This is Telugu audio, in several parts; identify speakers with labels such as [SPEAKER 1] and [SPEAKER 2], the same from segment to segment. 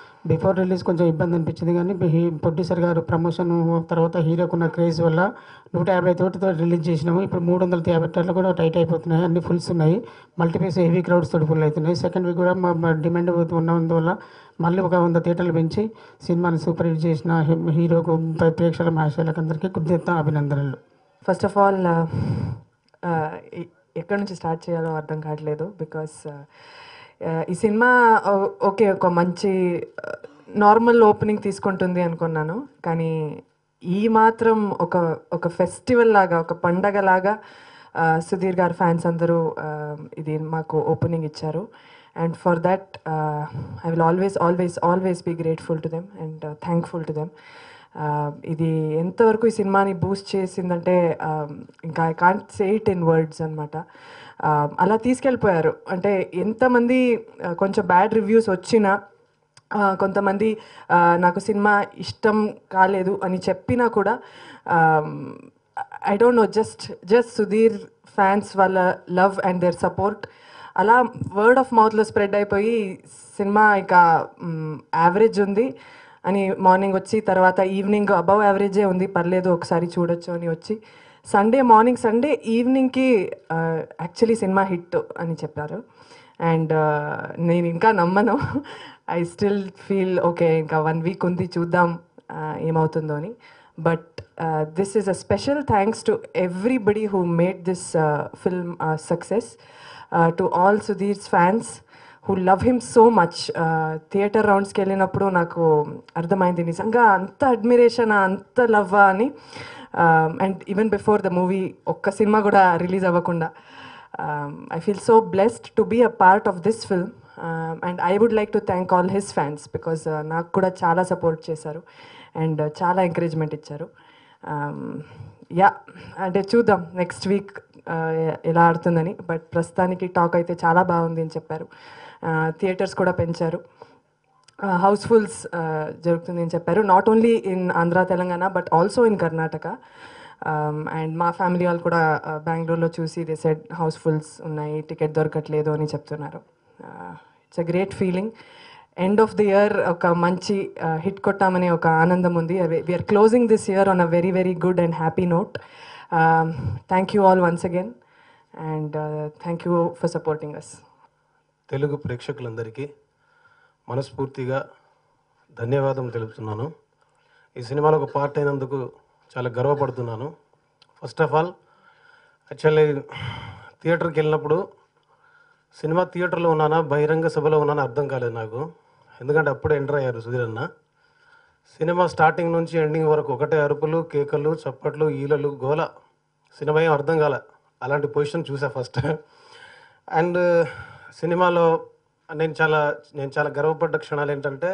[SPEAKER 1] బిఫోర్ రిలీజ్ కొంచెం ఇబ్బంది అనిపించింది కానీ హీ- ప్రొడ్యూసర్ గారు ప్రమోషన్ తర్వాత హీరోకున్న క్రేజ్ వల్ల నూట యాభై తోటితో రిలీజ్ చేసినాము ఇప్పుడు మూడు వందల యాభై థియేటర్లు కూడా టైట్ అయిపోతున్నాయి అన్ని ఫుల్స్ ఉన్నాయి మల్టీప్లేస్ హెవీ క్రౌడ్స్ తోటి ఫుల్ అవుతున్నాయి సెకండ్ వీక్ కూడా మా మా డిమాండ్ ఉన్నందువల్ల మళ్ళీ ఒక వంద థియేటర్లు పెంచి సినిమాని సూపర్ హిట్ చేసిన హీ- హీరోకు ప్రే- ప్రేక్షకుల మహాశయులకు అందరికీ కృతజ్ఞత అభినందనలు
[SPEAKER 2] ఫస్ట్ ఆఫ్ ఆల్ ఎక్కడి నుంచి స్టార్ట్ చేయాలో అర్థం కావట్లేదు బికాస్ ఈ సినిమా ఓ- ఓకే ఒక మంచి నార్మల్ ఓపెనింగ్ తీసుకుంటుంది అనుకున్నాను కానీ ఈ మాత్రం ఒక ఒక ఫెస్టివల్ లాగా ఒక పండగ లాగా ఆ, సుధీర్ గారు ఫ్యాన్స్ అందరూ ఆ, ఇది మాకు ఓపెనింగ్ ఇచ్చారు and for that I will always always always be grateful to them and thankful to them ఇది ఎంతవరకు ఈ సినిమాని బూస్ట్ చేసిందంటే um, ఇంకా I can't say it in words అనమాట అలా తీసుకెళ్ళిపోయారు అంటే ఎంతమంది uh, కొంచెం బ్యాడ్ రివ్యూస్ వచ్చినా uh, కొంతమంది uh, నాకు సినిమా ఇష్టం కాలేదు అని చెప్పినా కూడా I don't know just just Sudheer fans వాళ్ళ లవ్ అండ్ దేర్ సపోర్ట్ అలా వర్డ్ ఆఫ్ మౌత్లో స్ప్రెడ్ అయిపోయి సినిమా ఇక యావరేజ్ ఉంది అని మార్నింగ్ వచ్చి తర్వాత ఈవినింగ్ అబవ్ యావరేజే ఉంది పర్లేదు ఒకసారి చూడొచ్చు అని వచ్చి సండే మార్నింగ్ సండే ఈవినింగ్కి యాక్చువల్లీ సినిమా హిట్ అని చెప్పారు అండ్ నేను ఇంకా నమ్మను ఐ స్టిల్ ఫీల్ ఓకే ఇంకా వన్ వీక్ ఉంది చూద్దాం uh, ఏమవుతుందో అని but this is a special thanks to everybody who made this film success to all Sudheer's fans who love him so much theatre రౌండ్స్కి వెళ్ళినప్పుడు నాకు అర్థమైంది నిజంగా అంత అడ్మిరేషన్ అంత లవ్ అని and even before the movie ఒక్క సినిమా కూడా రిలీజ్ అవ్వకుండా I feel so blessed to be a part of this film and I would like to thank all his fans because నాకు కూడా చాలా సపోర్ట్ చేశారు అండ్ చాలా ఎంకరేజ్మెంట్ ఇచ్చారు యా అంటే చూద్దాం నెక్స్ట్ వీక్ ఎలా ఆడుతుందని బట్ ప్రస్తుతానికి టాక్ అయితే చాలా బాగుంది అని చెప్పారు థియేటర్స్ కూడా పెంచారు హౌస్ఫుల్స్ జరుగుతుంది అని చెప్పారు not only in Andhra Telangana but also in Karnataka and మా ఫ్యామిలీ వాళ్ళు కూడా బెంగళూరులో చూసి దే సెడ్ హౌస్ఫుల్స్ ఉన్నాయి టికెట్ దొరకట్లేదు అని చెప్తున్నారు it's a great feeling end of the year ఒక మంచి హిట్ కొట్టామనే ఒక ఆనందం ఉంది we're closing this year on a very very good and happy note thank you all once again and thank you for supporting us
[SPEAKER 3] Telugu ప్రేక్షకులందరికీ మనస్ఫూర్తిగా ధన్యవాదం తెలుపుతున్నాను ఈ సినిమాలో ఒక పార్ట్ అయినందుకు చాలా గర్వపడుతున్నాను ఫస్ట్ ఆఫ్ ఆల్ యాక్చువల్లీ థియేటర్కి వెళ్ళినప్పుడు సినిమా థియేటర్లో ఉన్నానా బహిరంగ సభలో ఉన్నానా అర్థం కాలేదు నాకు ఎందుకంటే అప్పుడే ఎంటర్ అయ్యారు సుధీర్ అన్న సినిమా స్టార్టింగ్ నుంచి ఎండింగ్ వరకు ఒకటే అరుపులు కేకలు చప్పట్లు ఈలలు గోల సినిమా ఏం అర్థం కాలే అలాంటి పొజిషన్ చూసా ఫస్ట్ అండ్ సినిమాలో నేను చాలా నేను చాలా గర్వపడ్డ క్షణాలు ఏంటంటే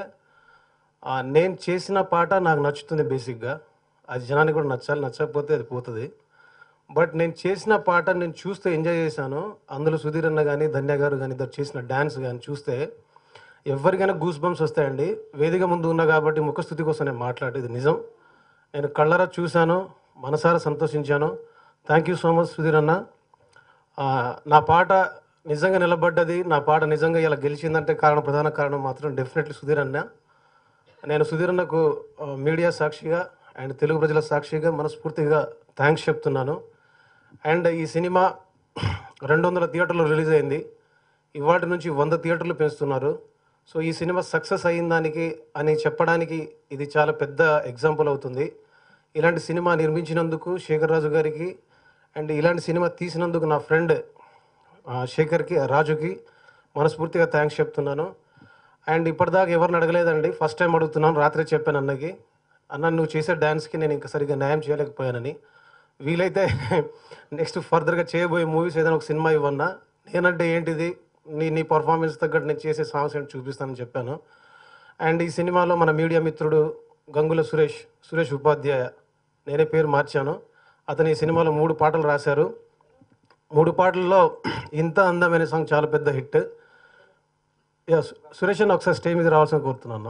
[SPEAKER 3] ఆ, నేను చేసిన పాట నాకు నచ్చుతుంది బేసిక్గా అది జనానికి కూడా నచ్చాలి నచ్చకపోతే అది పోతుంది బట్ నేను చేసిన పాట నేను చూస్తే ఎంజాయ్ చేశాను అందులో సుధీర్ అన్న కానీ ధన్య గారు కానీ ఇద్దరు చేసిన డ్యాన్స్ కానీ చూస్తే ఎవరికైనా గూస్ బంప్స్ వస్తాయండి వేదిక ముందు ఉన్నా కాబట్టి ముఖస్థుతి కోసం నేను మాట్లాడేది నిజం నేను కళ్ళరా చూశాను మనసారా సంతోషించాను thank you so much Sudheer అన్న ఆ, నా పాట నిజంగా నిలబడ్డది నా పాట నిజంగా ఇలా గెలిచిందంటే కారణం ప్రధాన కారణం మాత్రం డెఫినెట్లీ సుధీర్ అన్న నేను సుధీర్ అన్నకు ఆ, మీడియా సాక్షిగా అండ్ తెలుగు ప్రజల సాక్షిగా మనస్ఫూర్తిగా థ్యాంక్స్ చెప్తున్నాను అండ్ ఈ సినిమా రెండు వందల థియేటర్లు రిలీజ్ అయింది ఇవాటి నుంచి వంద థియేటర్లు పెంచుతున్నారు సో ఈ సినిమా సక్సెస్ అయిన దానికి అని చెప్పడానికి ఇది చాలా పెద్ద ఎగ్జాంపుల్ అవుతుంది ఇలాంటి సినిమా నిర్మించినందుకు శేఖర్ రాజు గారికి అండ్ ఇలాంటి సినిమా తీసినందుకు నా ఫ్రెండ్ శేఖర్కి రాజుకి మనస్ఫూర్తిగా థ్యాంక్స్ చెప్తున్నాను అండ్ ఇప్పటిదాకా ఎవరిని అడగలేదండి ఫస్ట్ టైం అడుగుతున్నాను రాత్రి చెప్పాను అన్నకి అన్న నువ్వు చేసే డ్యాన్స్కి నేను ఇంకా సరిగ్గా న్యాయం చేయలేకపోయానని వీలైతే నెక్స్ట్ ఫర్దర్గా చేయబోయే మూవీస్ ఏదైనా ఒక సినిమా ఇవ్వన్నా నేనంటే ఏంటిది నీ నీ పర్ఫార్మెన్స్ తగ్గట్టు నేను చేసే సాంగ్స్ ఏంటి చూపిస్తానని చెప్పాను అండ్ ఈ సినిమాలో మన మీడియా మిత్రుడు గంగుల సురేష్ సురేష్ ఉపాధ్యాయ నేనే పేరు మార్చాను అతను ఈ సినిమాలో మూడు పాటలు రాశారు మూడు పాటల్లో ఇంత అందమైన సాంగ్ చాలా పెద్ద హిట్ యా సు- సురేష్ అన్న ఒకసారి స్టేజ్ మీద రావాల్సిన కోరుతున్నాను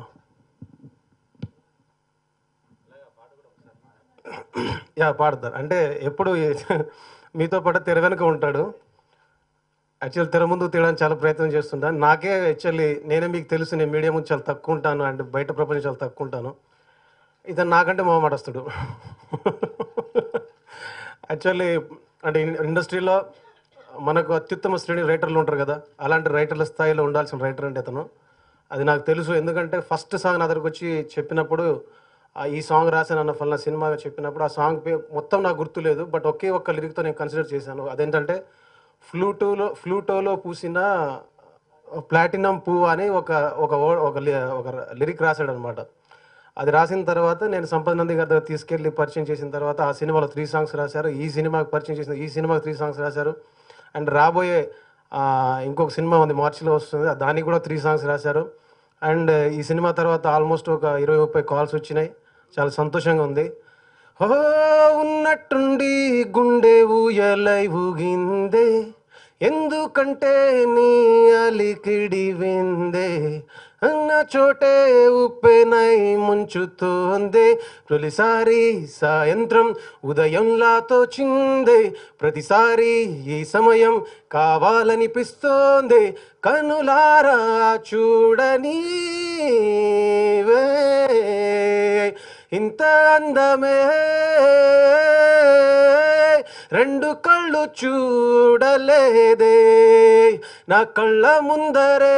[SPEAKER 3] యా పాడతారు అంటే ఎప్పుడు మీతో పాటు తెర వెనుక ఉంటాడు యాక్చువల్ తెర ముందు తీయడానికి చాలా ప్రయత్నం చేస్తుంటాను నాకే యాక్చువల్లీ నేనే మీకు తెలుసు నేను మీడియా ముందు చాలా తక్కువ ఉంటాను అంటే బయట ప్రపంచం చాలా తక్కువ ఉంటాను ఇతను నాకంటే మొహమాటస్తుడు యాక్చువల్లీ అంటే ఇన్- ఇండస్ట్రీలో మనకు అత్యుత్తమ శ్రేణి రైటర్లు ఉంటారు కదా అలాంటి రైటర్ల స్థాయిలో ఉండాల్సిన రైటర్ అంటే అతను అది నాకు తెలుసు ఎందుకంటే ఫస్ట్ సాంగ్ నా దగ్గరకు వచ్చి చెప్పినప్పుడు ఆ ఈ సాంగ్ రాశాను అన్న ఫలానా సినిమా చెప్పినప్పుడు ఆ సాంగ్ పే మొత్తం నాకు గుర్తులేదు బట్ ఒకే ఒక్క లిరిక్తో నేను కన్సిడర్ చేశాను అదేంటంటే ఫ్లూటోలో ఫ్లూటోలో పూసిన ప్లాటినం పువ్వు అని ఒక ఒక ఓ- ఒక లి- ఒక లిరిక్ రాశాడు అనమాట అది రాసిన తర్వాత నేను సంపద నంది గారి దగ్గర తీసుకెళ్ళి పరిచయం చేసిన తర్వాత ఆ సినిమాలో త్రీ సాంగ్స్ రాశారు ఈ సినిమాకి పరిచయం చేసిన ఈ సినిమాకి త్రీ సాంగ్స్ రాశారు అండ్ రాబోయే ఆ, ఇంకొక సినిమా ఉంది మార్చిలో వస్తుంది దానికి కూడా త్రీ సాంగ్స్ రాశారు అండ్ ఈ సినిమా తర్వాత ఆల్మోస్ట్ ఒక ఇరవై ముప్పై కాల్స్ వచ్చినాయి చాలా సంతోషంగా ఉంది ఓ ఉన్నట్టుండి గుండె ఊయలై ఊగిందే ఎందుకంటే నీ అలికిడి విందే అన్న చోటే ఉప్పెనై ముంచుతోందే తొలిసారి సాయంత్రం ఉదయంలా తోచిందే ప్రతిసారి ఈ సమయం కావాలనిపిస్తోంది కనులారా చూడని ఇంత అందమే రెండు కళ్ళు చూడలేదే నా కళ్ళ ముందరే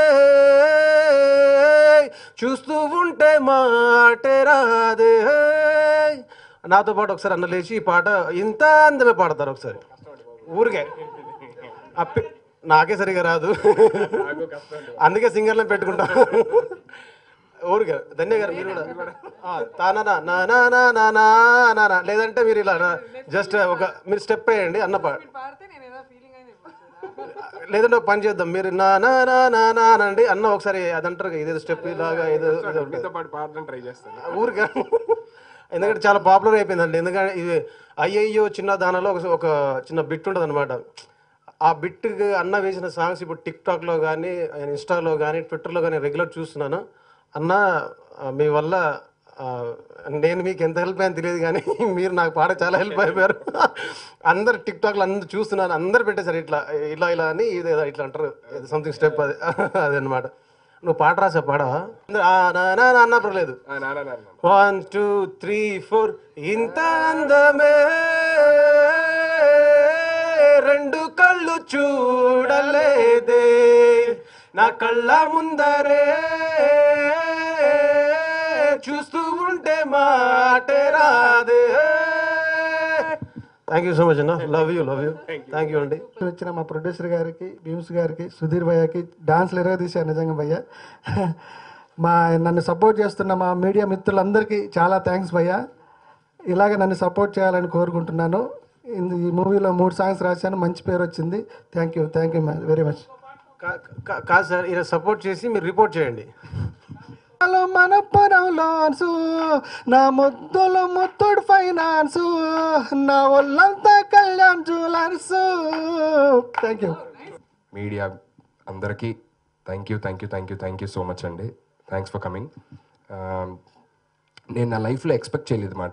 [SPEAKER 3] చూస్తూ ఉంటే మాటే రాదే నాతో పాటు ఒకసారి అన్న లేచి ఈ పాట ఇంత అందమే పాడతారు ఒకసారి ఊరికే ఆ పి- నాకే సరిగా రాదు అందుకే సింగర్లను పెట్టుకుంటా ఊరికే ధన్య గారు మీరు కూడా ఆ, తానా నా నా నా నా నా నా నా నా. లేదంటే మీరు ఇలా జస్ట్ ఒక మీరు స్టెప్ వేయండి అన్న పా లేదంటే ఒక పని చేద్దాం మీరు నా నా నా నా నా అనండి అన్న ఒకసారి అది అంటారు కదా, ఇదేదో స్టెప్ ఇలాగా ఏదో ఏదో ఉంటుంది.
[SPEAKER 4] మీతో పాటు పాడడం ట్రై చేస్తాను
[SPEAKER 3] ఊరికే ఎందుకంటే చాలా పాపులర్ అయిపోయిందండి ఎందుకంటే ఇది అయ్యయ్యో చిన్న దానిలో ఒక ఒక చిన్న బిట్ ఉంటుంది అనమాట ఆ బిట్ అన్న వేసిన సాంగ్స్ ఇప్పుడు టిక్ టాక్లో కానీ ఇన్స్టాలో కానీ ట్విట్టర్లో కానీ రెగ్యులర్ చూస్తున్నాను అన్న ఆ, మీ వల్ల ఆ, నేను మీకు ఎంత హెల్ప్ అయ్యాను తెలియదు కానీ మీరు నాకు పాట చాలా హెల్ప్ అయిపోయారు అందరు టిక్ టాక్లో అందరు చూస్తున్నాను అందరు పెట్టేశారు ఇట్లా ఇలా ఇలా అని ఇది ఏదో ఇట్లా అంటారు సంథింగ్ స్టెప్ అది అదనమాట నువ్వు పాట రాసా పాడవా ఆ, నా నా నా అన్న పర్లేదు
[SPEAKER 4] నానా నాన్న
[SPEAKER 3] వన్ టూ త్రీ ఫోర్ ఇంత అందమే రెండు కళ్ళు చూడలేదే నా కళ్ళ ముందరే చూస్తూ ఉంటే మాటే రాదే థ్యాంక్ యూ సో మచ్ అన్న love you love you thank you అండి
[SPEAKER 5] వచ్చిన మా ప్రొడ్యూసర్ గారికి భీమ్స్ గారికి సుధీర్ భయ్యకి డాన్స్లు ఎరగదీశారు నిజంగా భయ్య మా నన్ను సపోర్ట్ చేస్తున్న మా మీడియా మిత్రులందరికీ చాలా థ్యాంక్స్ భయ్య ఇలాగ నన్ను సపోర్ట్ చేయాలని కోరుకుంటున్నాను ఇందు- ఈ మూవీలో మూడు సాంగ్స్ రాశాను మంచి పేరు వచ్చింది thank you thank you very much
[SPEAKER 3] కా- కా- కాదు సార్ ఇలా సపోర్ట్ చేసి మీరు రిపోర్ట్ చేయండి
[SPEAKER 5] హలో మన లోన్సు నా ముద్దులో ముత్తుడు ఫైనాన్స్ నా ఒళ్ళంతా Kalyan Jewellers thank you
[SPEAKER 4] media అందరికీ thank you thank you thank you thank you so much అండి థ్యాంక్స్ ఫర్ కమింగ్ నేను నా లైఫ్లో ఎక్స్పెక్ట్ చేయలేదు మాట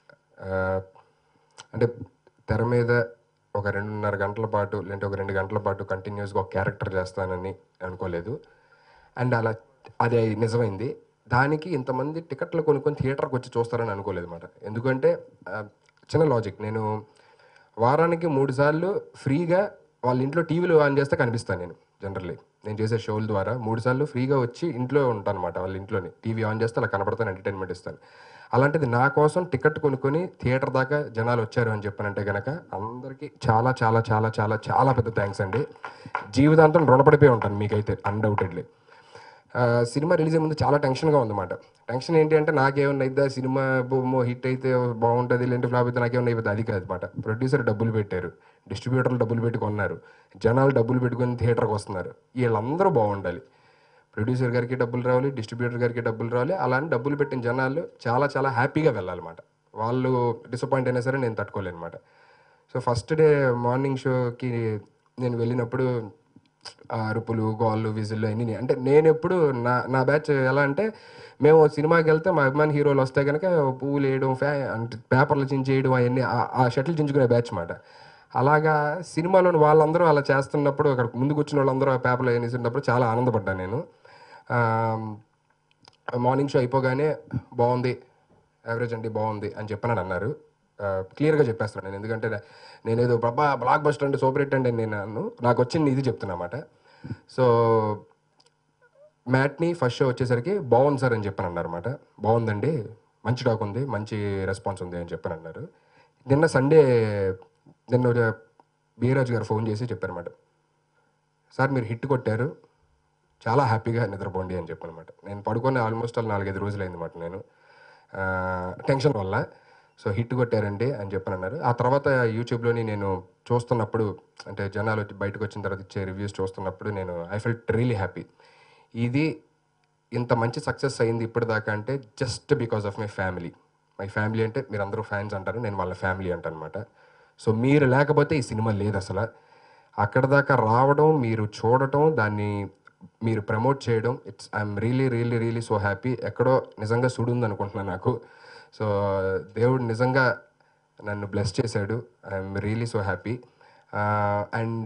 [SPEAKER 4] అంటే తెర మీద ఒక రెండున్నర గంటల పాటు లేదంటే ఒక రెండు గంటల పాటు కంటిన్యూస్గా ఒక క్యారెక్టర్ చేస్తానని అనుకోలేదు అండ్ అలా అది నిజమైంది దానికి ఇంతమంది టికెట్లు కొనుక్కొని థియేటర్కి వచ్చి చూస్తారని అనుకోలేదు అనమాట ఎందుకంటే ఆ, చిన్న లాజిక్ నేను వారానికి మూడు సార్లు ఫ్రీగా వాళ్ళ ఇంట్లో టీవీలో ఆన్ చేస్తే కనిపిస్తాను నేను జనరల్లీ నేను చేసే షోల ద్వారా మూడు సార్లు ఫ్రీగా వచ్చి ఇంట్లో ఉంటాను అనమాట వాళ్ళ ఇంట్లోని టీవీ ఆన్ చేస్తే అలా కనపడతాను ఎంటర్టైన్మెంట్ ఇస్తాను అలాంటిది నా కోసం టికెట్ కొనుక్కొని థియేటర్ దాకా జనాలు వచ్చారు అని చెప్పానంటే గనక అందరికీ చాలా చాలా చాలా చాలా చాలా పెద్ద థ్యాంక్స్ అండి జీవితాంతం రుణపడిపోయి ఉంటాను మీకైతే అన్డౌటెడ్లీ ఆ, సినిమా రిలీజ్ అయ్యే ముందు చాలా టెన్షన్గా ఉందన్నమాట టెన్షన్ ఏంటి అంటే నాకేమన్నా ఇద్దా సినిమా బొమ్మ హిట్ అయితే బాగుంటుంది లేదంటే ఫ్లాప్ అయితే నాకేమన్నా అయిపోతుంది అది కాదనమాట ప్రొడ్యూసర్ డబ్బులు పెట్టారు డిస్ట్రిబ్యూటర్లు డబ్బులు పెట్టి కొన్నారు జనాలు డబ్బులు పెట్టుకొని థియేటర్కి వస్తున్నారు వీళ్ళందరూ బాగుండాలి ప్రొడ్యూసర్ గారికి డబ్బులు రావాలి డిస్ట్రిబ్యూటర్ గారికి డబ్బులు రావాలి అలాంటి డబ్బులు పెట్టిన జనాలు చాలా చాలా హ్యాపీగా వెళ్ళాలన్నమాట వాళ్ళు డిసప్పాయింట్ అయినా సరే నేను తట్టుకోలేను అనమాట సో ఫస్ట్ డే మార్నింగ్ షోకి నేను వెళ్ళినప్పుడు ఆ అరుపులు గోళ్ళు విజిల్లు అన్నీ అంటే నేను ఎప్పుడు నా నా బ్యాచ్ ఎలా అంటే మేము సినిమాకి వెళ్తే మా అభిమాని హీరోలు వస్తే కనుక పువ్వులు వేయడం ఫ్యా అంటే పేపర్లు చించేయడం అవన్నీ ఆ- ఆ షటిల్ చించుకునే బ్యాచ్ మాట అలాగా సినిమాలోని వాళ్ళందరూ అలా చేస్తున్నప్పుడు అక్కడ ముందుకు వచ్చిన వాళ్ళందరూ ఆ పేపర్లో వేసినప్పుడు చాలా ఆనందపడ్డాను నేను ఆ, మార్నింగ్ షో అయిపోగానే బాగుంది యావరేజ్ అండి బాగుంది అని చెప్పనని అన్నారు క్లియర్గా చెప్పేస్తున్నాను నేను ఎందుకంటే నేను ఏదో బాబా బ్లాక్ బస్టర్ అంటే సూపర్ హిట్ అంటే నేను అన్ను నాకు వచ్చింది ఇది చెప్తున్నమాట సో మ్యాట్ని ఫస్ట్ షో వచ్చేసరికి బాగుంది సార్ అని చెప్పని అన్నారన్నమాట బాగుందండి మంచి టాక్ ఉంది మంచి రెస్పాన్స్ ఉంది అని చెప్పని అన్నారు నిన్న సండే నిన్న బీరాజ్ గారు ఫోన్ చేసి చెప్పారన్నమాట సార్ మీరు హిట్ కొట్టారు చాలా హ్యాపీగా నిద్రపోండి అని చెప్పనమాట నేను పడుకొని ఆల్మోస్ట్ ఆల్ నాలుగైదు రోజులు అయింది మాట నేను ఆ, టెన్షన్ వల్ల సో హిట్ కొట్టారండి అని చెప్పని అన్నారు ఆ తర్వాత యూట్యూబ్లోని నేను చూస్తున్నప్పుడు అంటే జనాలు వచ్చి బయటకు వచ్చిన తర్వాత ఇచ్చే రివ్యూస్ చూస్తున్నప్పుడు నేను ఐ ఫెల్ట్ రియలీ హ్యాపీ ఇది ఇంత మంచి సక్సెస్ అయింది ఇప్పటిదాకా అంటే just because of my family my family అంటే మీరు అందరూ ఫ్యాన్స్ అంటారు నేను వాళ్ళ ఫ్యామిలీ అంటాను అనమాట సో మీరు లేకపోతే ఈ సినిమా లేదు అసలు అక్కడ దాకా రావడం మీరు చూడటం దాన్ని మీరు ప్రమోట్ చేయడం it's I'm really really really so happy ఎక్కడో నిజంగా సుడుంది అనుకుంటున్నాను నాకు సో దేవుడు నిజంగా నన్ను బ్లెస్ చేశాడు I'm really so happy and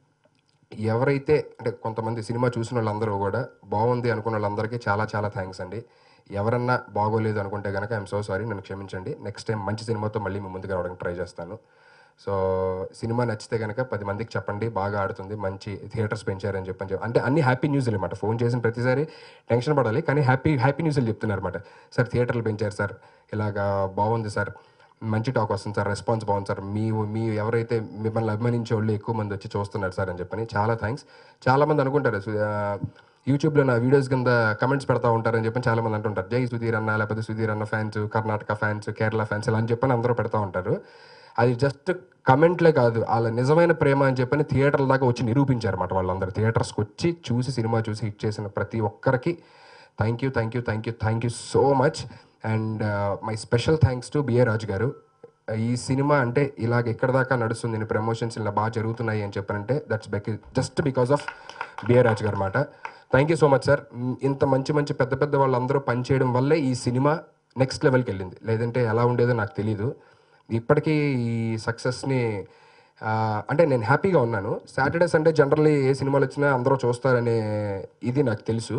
[SPEAKER 4] ఎవరైతే అంటే కొంతమంది సినిమా చూసిన వాళ్ళందరూ కూడా బాగుంది అనుకున్న వాళ్ళందరికీ చాలా చాలా థ్యాంక్స్ అండి ఎవరన్నా బాగోలేదు అనుకుంటే కనుక ఐఎమ్ సో సారీ నన్ను క్షమించండి నెక్స్ట్ టైం మంచి సినిమాతో మళ్ళీ మీ ముందుకు రావడానికి ట్రై చేస్తాను సో సినిమా నచ్చితే కనుక పది మందికి చెప్పండి బాగా ఆడుతుంది మంచి థియేటర్స్ పెంచారని చెప్పని చెప్పి అంటే అన్ని హ్యాపీ న్యూస్లు అనమాట ఫోన్ చేసిన ప్రతిసారి టెన్షన్ పడాలి కానీ హ్యాపీ హ్యాపీ న్యూస్లు చెప్తున్నారు అనమాట సార్ థియేటర్లు పెంచారు సార్ ఇలాగా బాగుంది సార్ మంచి టాక్ వస్తుంది సార్ రెస్పాన్స్ బాగుంది సార్ మీ మీ ఎవరైతే మిమ్మల్ని అభిమానించే వాళ్ళు ఎక్కువ మంది వచ్చి చూస్తున్నారు సార్ అని చెప్పని చాలా థ్యాంక్స్ చాలా మంది అనుకుంటారు సు- ఆ, యూట్యూబ్లో నా వీడియోస్ కింద కమెంట్స్ పెడతా ఉంటారని చెప్పి చాలా మంది అంటుంటారు జై సుధీర్ అన్న లేకపోతే సుధీర్ అన్న fans Karnataka fans Kerala fans ఇలా అని చెప్పని అందరూ పెడతా ఉంటారు అది జస్ట్ కమెంట్లే కాదు వాళ్ళ నిజమైన ప్రేమ అని చెప్పని థియేటర్ల దాకా వచ్చి నిరూపించారు అన్నమాట వాళ్ళందరూ థియేటర్స్కి వచ్చి చూసి సినిమా చూసి హిట్ చేసిన ప్రతి ఒక్కరికి thank you thank you thank you thank you so much and my special thanks to B A Raju garu ఈ సినిమా అంటే ఇలాగ ఎక్కడ దాకా నడుస్తుంది నేను ప్రమోషన్స్ ఇలా బాగా జరుగుతున్నాయి అని చెప్పారంటే దట్స్ బెక్ just because of B A Raju garu మాట thank you so much sir ఇంత మంచి మంచి పెద్ద పెద్ద వాళ్ళందరూ పనిచేయడం వల్లే ఈ సినిమా నెక్స్ట్ లెవెల్కి వెళ్ళింది లేదంటే ఎలా ఉండేదో నాకు తెలియదు ఇప్పటికీ ఈ సక్సెస్ని ఆ, అంటే నేను హ్యాపీగా ఉన్నాను సాటర్డే సండే జనరల్లీ ఏ సినిమాలు వచ్చినా అందరూ చూస్తారనే ఇది నాకు తెలుసు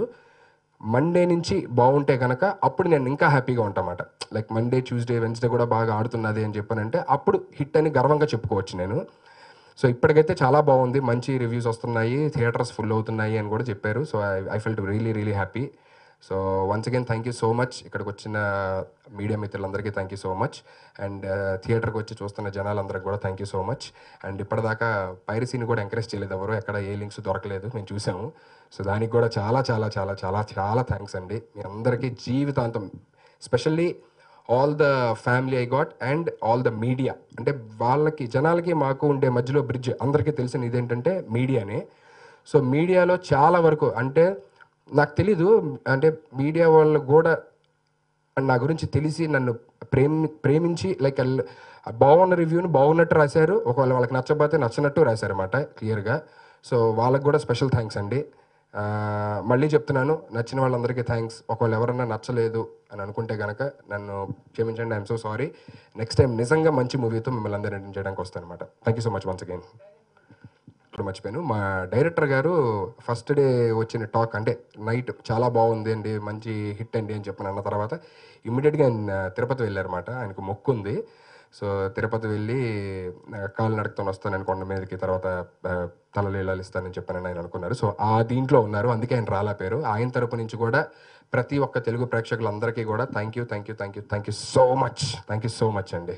[SPEAKER 4] మండే నుంచి బాగుంటే కనుక అప్పుడు నేను ఇంకా హ్యాపీగా ఉంటామాట లైక్ మండే ట్యూస్డే వెన్స్డే కూడా బాగా ఆడుతున్నది అని చెప్పానంటే అప్పుడు హిట్ అని గర్వంగా చెప్పుకోవచ్చు నేను సో ఇప్పటికైతే చాలా బాగుంది మంచి రివ్యూస్ వస్తున్నాయి థియేటర్స్ ఫుల్ అవుతున్నాయి అని కూడా చెప్పారు so I I felt really really happy so once again thank you so much ఇక్కడికి వచ్చిన మీడియా మిత్రులందరికీ thank you so much and థియేటర్కి వచ్చి చూస్తున్న జనాలందరికీ కూడా thank you so much and ఇప్పటిదాకా పైరసీని కూడా ఎంకరేజ్ చేయలేదు ఎవరు ఎక్కడ ఏ లింక్స్ దొరకలేదు మేము చూసాము సో దానికి కూడా చాలా చాలా చాలా చాలా చాలా థ్యాంక్స్ అండి మీ అందరికీ జీవితాంతం specially all the family I got and all the media అంటే వాళ్ళకి జనాలకి మాకు ఉండే మధ్యలో బ్రిడ్జ్ అందరికీ తెలిసిన ఇదేంటంటే మీడియానే సో మీడియాలో చాలా వరకు అంటే నాకు తెలీదు అంటే మీడియా వాళ్ళు కూడా నా గురించి తెలిసి నన్ను ప్రేమి ప్రేమించి లైక్ బాగున్న రివ్యూని బాగున్నట్టు రాశారు ఒకవేళ వాళ్ళకి నచ్చకపోతే నచ్చినట్టు రాశారన్నమాట క్లియర్గా సో వాళ్ళకి కూడా స్పెషల్ థ్యాంక్స్ అండి ఆ, మళ్ళీ చెప్తున్నాను నచ్చిన వాళ్ళందరికీ థ్యాంక్స్ ఒకవేళ ఎవరన్నా నచ్చలేదు అని అనుకుంటే కనుక నన్ను క్షమించండి I'm so sorry next time నిజంగా మంచి మూవీతో మిమ్మల్ని అందరూ ఎంటర్టైన్ చేయడానికి వస్తాను అనమాట thank you so much once again ఇప్పుడు మర్చిపోయాను మా డైరెక్టర్ గారు ఫస్ట్ డే వచ్చిన టాక్ అంటే నైట్ చాలా బాగుంది అండి మంచి హిట్ అండి అని చెప్పిన అన్న తర్వాత ఇమ్మీడియట్గా ఆయన తిరుపతి వెళ్ళారన్నమాట ఆయనకు మొక్కు ఉంది సో తిరుపతి వెళ్ళి ఆ, కాలు నడుకుతో వస్తానని కొండ మీదకి తర్వాత ఆ, తలలీలాలు ఇస్తానని చెప్పానని ఆయన అనుకున్నారు సో ఆ దీంట్లో ఉన్నారు అందుకే ఆయన రాలా పేరు ఆయన తరపు నుంచి కూడా ప్రతి ఒక్క తెలుగు ప్రేక్షకులందరికీ కూడా thank you thank you thank you thank you so much thank you so much అండి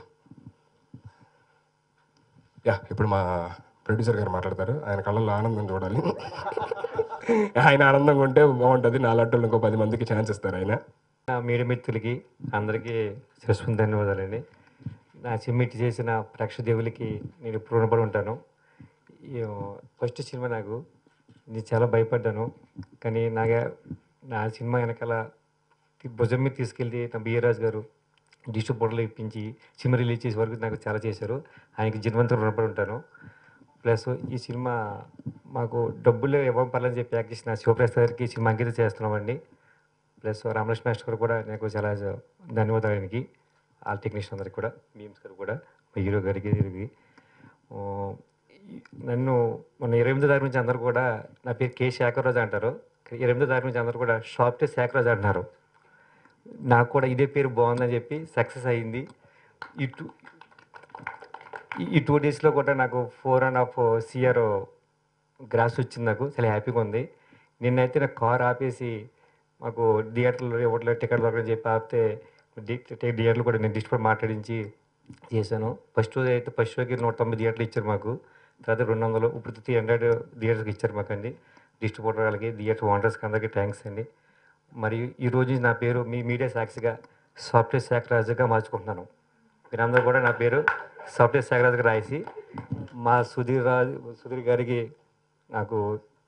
[SPEAKER 4] యా ఇప్పుడు మా ప్రొడ్యూసర్ గారు మాట్లాడతారు ఆయన కళ్ళల్లో ఆనందం చూడాలి ఆయన ఆనందంగా ఉంటే బాగుంటుంది నాలాంటి ఇంకో పది మందికి ఛాన్స్ ఇస్తారు ఆయన
[SPEAKER 6] నా మీడియా మిత్రులకి అందరికీ శిరస్సు ధన్యవాదాలండి నా సిమ్మిట్ చేసిన ప్రేక్షదేవులకి నేను ఇప్పుడు రుణపడి ఉంటాను ఈ ఫస్ట్ సినిమా నాకు నేను చాలా భయపడ్డాను కానీ నాగా నా సినిమా వెనకాల తి- భుజం మీద తీసుకెళ్ళి నా బిఏరాజ్ గారు డిస్ట్రిబ్యూటర్లు ఇప్పించి సినిమా రిలీజ్ చేసే వరకు నాకు చాలా చేశారు ఆయనకి జీవనంతో రుణపడి ఉంటాను ప్లస్ ఈ సినిమా మాకు డబ్బులు ఇవ్వడం పర్లేదు చెప్పి యాక్ట్ చేసిన శివప్రసాద్ గారికి ఈ సినిమా అంకితం చేస్తున్నామండి ప్లస్ రామలక్ష్మి మాస్టర్ గారు కూడా నాకు చాలా ధన్యవాదాలు ఆయనకి ఆ టెక్నీషియన్ అందరికి కూడా మీమ్స్ గారు కూడా మా హీరో గారికి దీనికి ఆ, ఈ- నన్ను మొన్న ఇరవై ఎనిమిదో తారీఖు నుంచి అందరూ కూడా నా పేరు కే శేఖరరాజు అంటారు ఇరవై ఎనిమిదో తారీఖు నుంచి అందరూ కూడా షాప్ టే శేఖరరాజు అంటున్నారు నాకు కూడా ఇదే పేరు బాగుందని చెప్పి సక్సెస్ అయ్యింది ఈ టూ ఈ- ఈ టూ డేస్లో కూడా నాకు four and half CR gross వచ్చింది నాకు చాలా హ్యాపీగా ఉంది నిన్నైతే నాకు కార్ ఆపేసి మాకు థియేటర్లో ఇవ్వట్లేదు టికెట్ దొరకని చెప్పి ఆపితే థియేటర్లు కూడా నేను డిస్ట్రిబ్యూట్ మాట్లాడించి చేశాను ఫస్ట్ రోజు అయితే ఫస్ట్ షోకి నూట తొంభై థియేటర్లు ఇచ్చారు మాకు తర్వాత రెండు వందలు ఇప్పుడు త్రీ హండ్రెడ్ థియేటర్కి ఇచ్చారు మాకు అండి డిస్ట్రిబ్యూటర్ వాళ్ళకి థియేటర్ ఓనర్స్కి అందరికీ థ్యాంక్స్ అండి మరియు ఈ రోజు నా పేరు మీ మీడియా సాక్షిగా సాఫ్ట్వేర్ శాఖ రాజుగా మార్చుకుంటున్నాను మీరందరూ కూడా నా పేరు సాఫ్ట్వేర్ శాఖ రాజుగా రాసి మా సుధీర్ రాజు సుధీర్ గారికి నాకు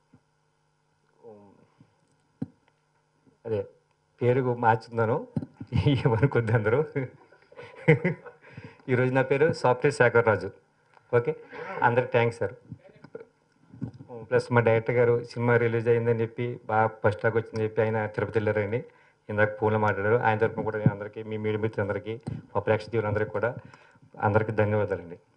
[SPEAKER 6] అదే పేరు మార్చుతున్నాను ఏమనుకొద్ది అందరూ ఈరోజు నా పేరు సాఫ్ట్వేర్ శాఖర్ రాజు ఓకే అందరికి థ్యాంక్స్ సార్ ప్లస్ మా డైరెక్టర్ గారు సినిమా రిలీజ్ అయిందని చెప్పి బాగా ఫస్ట్ లాగా వచ్చిందని చెప్పి ఆయన తిరుపతి వెళ్ళారండి ఇందాక ఫోన్లో మాట్లాడారు ఆయన తరపున కూడా నేను అందరికీ మీ మీడియా మిత్రులందరికీ మా ప్రేక్షకులందరికీ కూడా అందరికీ ధన్యవాదాలండి